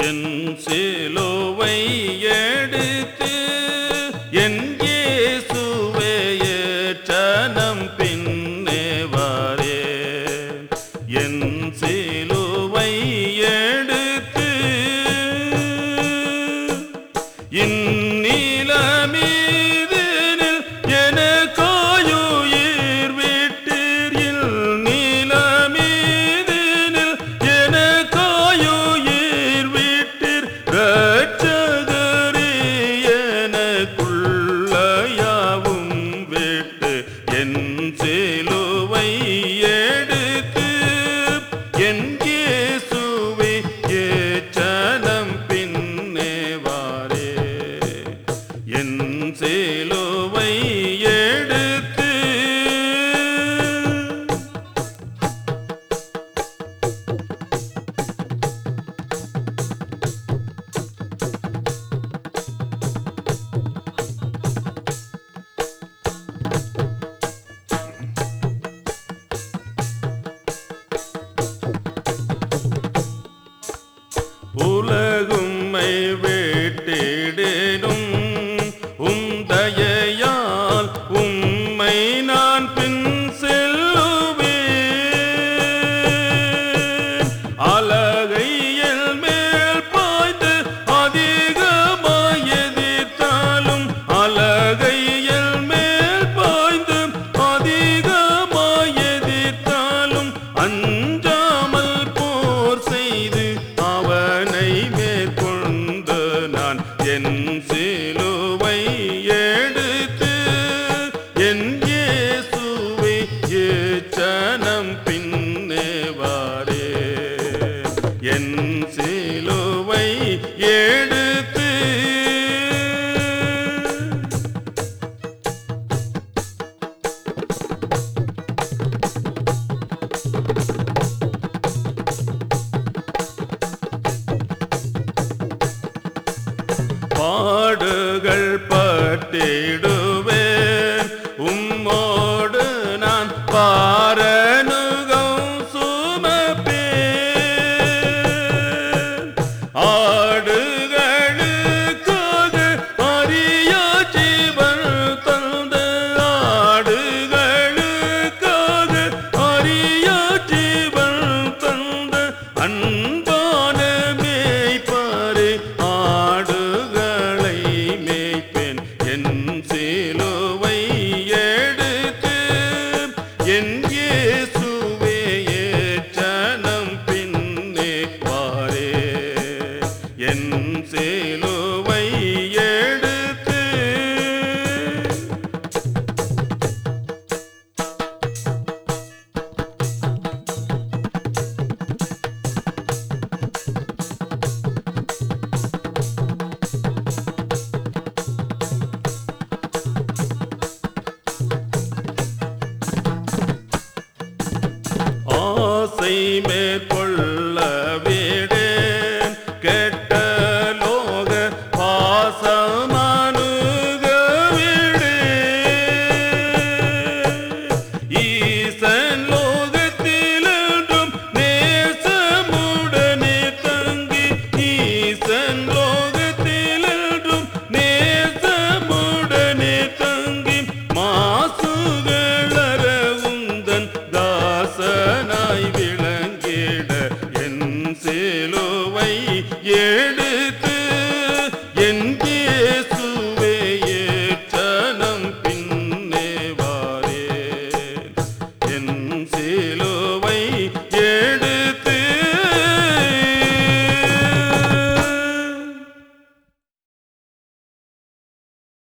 என் சிலுவை எடுத்து என் இயேசுவே ஏற்றனம் பின்னே வாரே என் சிலுவை எடுத்து இந்நிலமீதினில் எனக்காயுயிர் விட்டீர் இந்நிலமீதினில் எனக்காயுயிர் விட்டீர் ரட்சகரே எனக்குள்ள யாவும் விட்டு என் சிலுவை எடுத்து என் இயேசுவே ஏற்றனம் பின்னே வாரே என் சிலுவை எடுத்து உலகும்மை வேட்டிடேனும் உம் தயையால் உம்மை நான் பின் செல்லுவேன் அலகையில் மேல் பாய்ந்து அதிகமாய் எதிர்த்தாலும் அலகையில் மேல் பாய்ந்து அதிகமாய் எதிர்த்தாலும் அஞ்சாமல் போர் செய்து அவனை மேற்கொண்டு நான் என் சிலுவை எடுத்து என் இயேசுவை ஏற்றனம் பின்னே வாரே என் சிலுவை எடுத்து பாடுகள் பட்டிடுவேன் உம்மோடு நான் பாரனுகம் சுமப்பேன் ஆடுகளுக்காக அரிய ஜீவன் தந்த ஆடுகளுக்காக அரிய ஜீவன் தந்த அன்பான மேய்ப்பாரு ஆடுகளை மேய்ப்பேன் என் சிலுவை எடுத்து என் இயேசுவே ஏற்றனம் பின்னே வாரே என் சிலுவை எடுத்து ஆசை மேற்கொள்ள விடேன் கெட்ட லோக பாசமானுக விடேன் ஈசன் லோகத்திலென்றும் நேசமுடனே தங்கி ஈசன் லோகத்திலென்றும் நேசமுடனே தங்கி மாசுகளற உந்தன் தாசனாய் விளங்கிட என் சிலுவை ஏடு